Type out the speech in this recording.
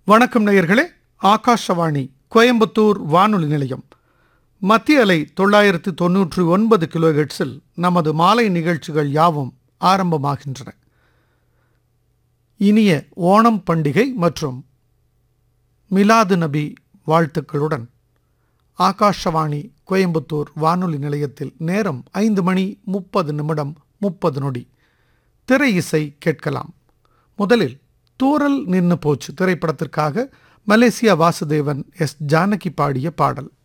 வணக்கம் நேயர்களே ஆகாஷவாணி கோயம்புத்தூர் வானொலி நிலையம் மத்திய அலை தொள்ளாயிரத்து தொன்னூற்றி ஒன்பது கிலோஹெட்ஸில் நமது மாலை நிகழ்ச்சிகள் யாவும் ஆரம்பமாகின்றன இனிய ஓணம் பண்டிகை மற்றும் மிலாது நபி வாழ்த்துக்களுடன் ஆகாஷவாணி கோயம்புத்தூர் வானொலி நிலையத்தில் நேரம் ஐந்து மணி முப்பது நிமிடம் முப்பது நொடி திரை இசை கேட்கலாம் முதலில் தூரல் நின்னு போச்சு திரைப்படத்திற்காக மலேசியா வாசுதேவன் எஸ் ஜானகி பாடிய பாடல்